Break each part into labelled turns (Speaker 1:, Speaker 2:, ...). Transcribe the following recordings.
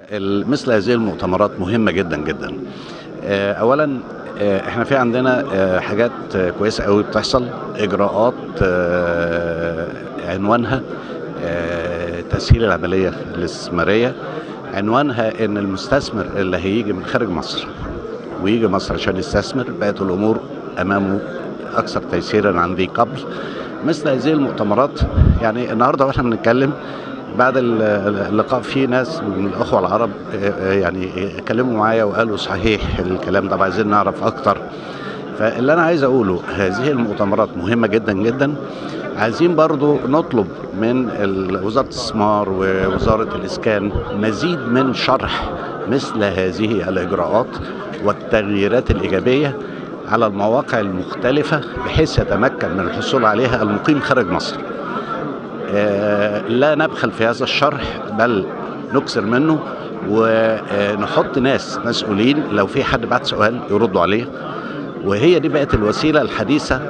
Speaker 1: ال- مثل هذه المؤتمرات مهمه جدا جدا آه، اولا آه، احنا في عندنا آه، حاجات آه، كويسه قوي بتحصل اجراءات آه، عنوانها آه، تسهيل العمليه الاستثماريه عنوانها ان المستثمر اللي هيجي من خارج مصر ويجي مصر عشان يستثمر بقت الامور امامه اكثر تيسيرا عن ذي قبل مثل هذه المؤتمرات يعني النهارده واحنا بنتكلم بعد ال- اللقاء في ناس من الاخوه العرب آه، آه، يعني اتكلموا معايا وقالوا صحيح الكلام ده عايزين نعرف اكتر فاللي انا عايز اقوله هذه المؤتمرات مهمه جدا جدا عايزين برضو نطلب من ال- وزاره الاستثمار ووزاره الاسكان مزيد من شرح مثل هذه الاجراءات والتغييرات الايجابيه على المواقع المختلفه بحيث يتمكن من الحصول عليها المقيم خارج مصر. آه، لا نبخل في هذا الشرح بل نكثر منه ونحط ناس مسؤولين لو في حد بعت سؤال يردوا عليه وهي دي بقت الوسيله الحديثه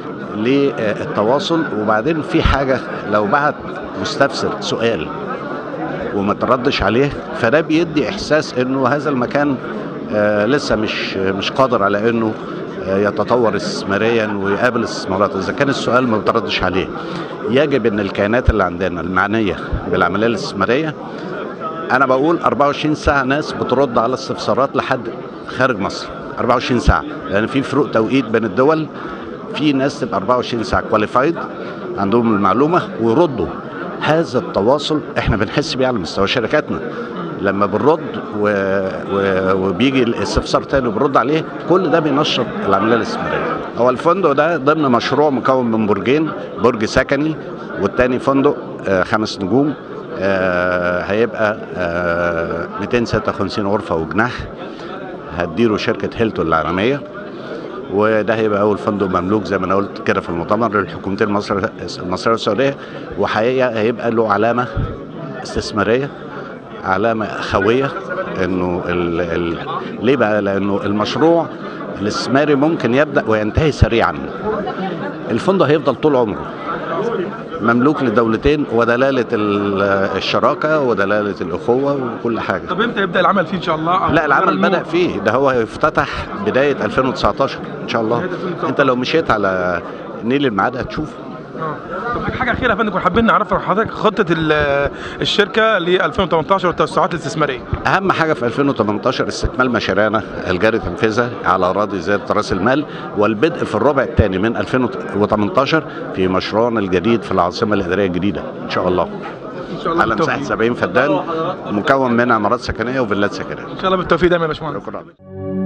Speaker 1: للتواصل وبعدين في حاجه لو بعت مستفسر سؤال وما تردش عليه فده بيدي احساس انه هذا المكان آه لسه مش مش قادر على انه آه يتطور استثماريا ويقابل استثمارات اذا كان السؤال ما بتردش عليه يجب ان الكيانات اللي عندنا المعنيه بالعمليه الاستثماريه انا بقول 24 ساعه ناس بترد على استفسارات لحد خارج مصر 24 ساعه لان في فروق توقيت بين الدول في ناس تبقى 24 ساعه كواليفايد عندهم المعلومه ويردوا هذا التواصل احنا بنحس بيه على مستوى شركاتنا لما بنرد و... و... وبيجي الاستفسار تاني وبنرد عليه كل ده بينشط العمليه الاستثماريه هو الفندق ده ضمن مشروع مكون من برجين برج سكني والتاني فندق آه خمس نجوم آه هيبقى آه 256 غرفه وجناح هتديره شركه هيلتون العالميه وده هيبقى اول فندق مملوك زي ما انا قلت كده في المؤتمر للحكومتين المصريه المصريه والسعوديه وحقيقه هيبقى له علامه استثماريه علامه اخويه انه ال ال ليه بقى؟ لانه المشروع الاستثماري ممكن يبدا وينتهي سريعا. الفندق هيفضل طول عمره مملوك لدولتين ودلاله ال- الشراكه ودلاله الاخوه وكل حاجه.
Speaker 2: طب امتى يبدا العمل فيه ان شاء الله أو
Speaker 1: لا العمل
Speaker 2: النمو؟
Speaker 1: بدأ فيه ده هو هيفتتح بداية 2019 إن شاء الله
Speaker 2: بداية 2019.
Speaker 1: أنت لو مشيت على نيل الميعاد هتشوف
Speaker 2: آه. طب حاجه اخيره يا فندم كنا حابين نعرف من حضرتك خطه ال- الشركه ل 2018 والتوسعات الاستثماريه
Speaker 1: أهم حاجة في 2018 استكمال مشاريعنا الجاري تنفيذها على أراضي زيادة رأس المال والبدء في الربع الثاني من 2018 في مشروعنا الجديد في العاصمة الإدارية الجديدة إن شاء الله
Speaker 2: ان شاء الله
Speaker 1: على مساحة
Speaker 2: بالتوفيق
Speaker 1: 70 فدان مكون من عمارات سكنية وفيلات سكنية
Speaker 2: ان شاء الله بالتوفيق دايما يا باشمهندس
Speaker 1: شكرا